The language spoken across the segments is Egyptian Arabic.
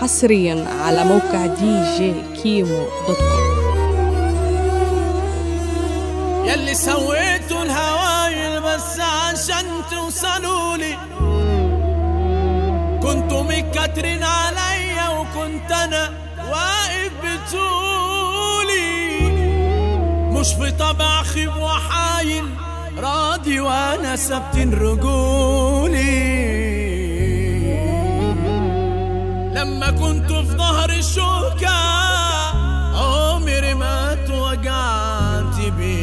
حصريا على موقع دي جي كيمو دوت كوم يلي سويتوا الهوايل بس عشان توصلوا لي كنتوا متكترين عليا وكنت انا واقف بطولي مش في طبع خيب وحايل راضي وانا ثابتين رجولي لما كنت في ظهر الشوكة عمري ما اتوجعت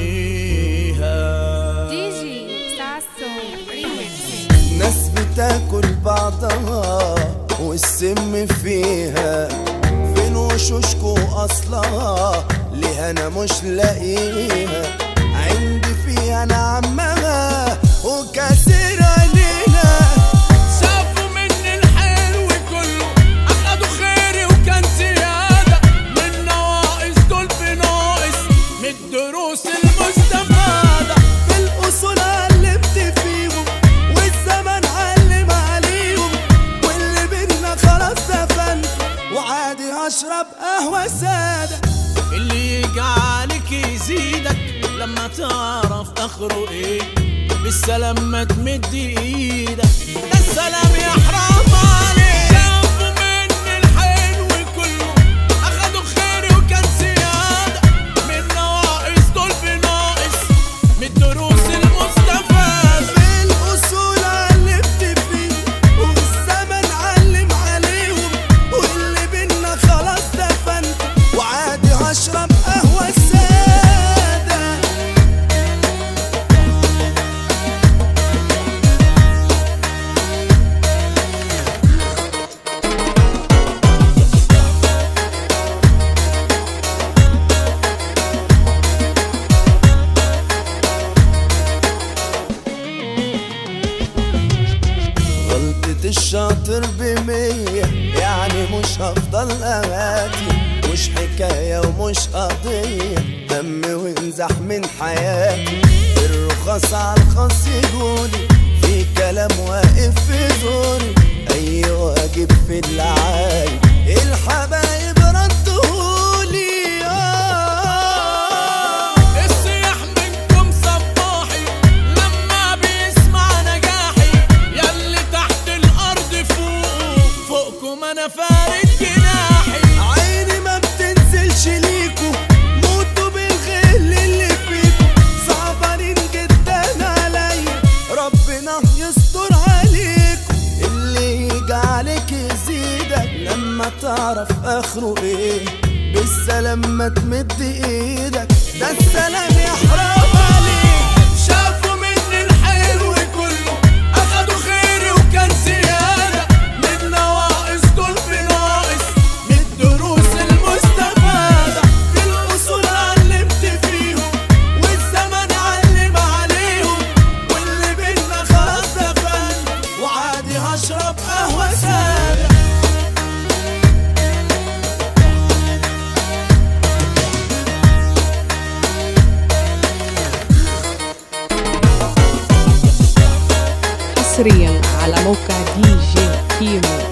بيها دي جي ساسو ريميكس ناس بتاكل بعضها والسم فيها فين وشوشكو اصلها ليه انا مش لاقيها عندي فيها انا عمها وكاسر عليها شافوا مني الحلو كله اخدوا خيري وكان زيادة من نواقص دول بناقص من الدروس المستفادة في الاصول علمت فيهم والزمن علم عليهم واللي بينا خلاص دفنت وعادي اشرب قهوه ساده اللي يجي عليك يزيدك لما تعرف اخره ايه بالسلام ما تمد ايدك ده السلام يا حرام عليك شافوا مني الحلو كله اخدوا خيري وكان زيادة من نواقص دول بناقص من الدروس المستفادة في الاصول علمت فيهم والزمن علم عليهم واللي بينا خلاص دفنت وعادي هشرب قهوه ساده غلطة الشاطر بمية يعني مش هفضل أغاتي مش حكاية ومش قضية دم وانزح من حياتي الرخص على الخاص يقولي في كلام واقف في زوري أي واجب في العايب الحبايب ردهولي آه الصياح منكم صباحي لما بيسمع نجاحي ياللي تحت الارض فوق فوقكم انا فارد جناحي عيني ما بتنزلش ليكو موتوا بالغل اللي فيكو صعبانين جدا عليا ربنا يستر عليكو اللي يجي عليك يزيدك لما تعرف اخره ايه بالسلام ما تمد ايدك ده السلام يا حرام عليك شافوا مني الحلو كله اخدوا خيري وكان زيادة من نواقص دول بناقص من الدروس المستفادة في الاصول علمت فيهم والزمن علم عليهم واللي بينا خلاص دفن وعادي هشرب قهوه ساده حصريا على موقع دي جي كيمو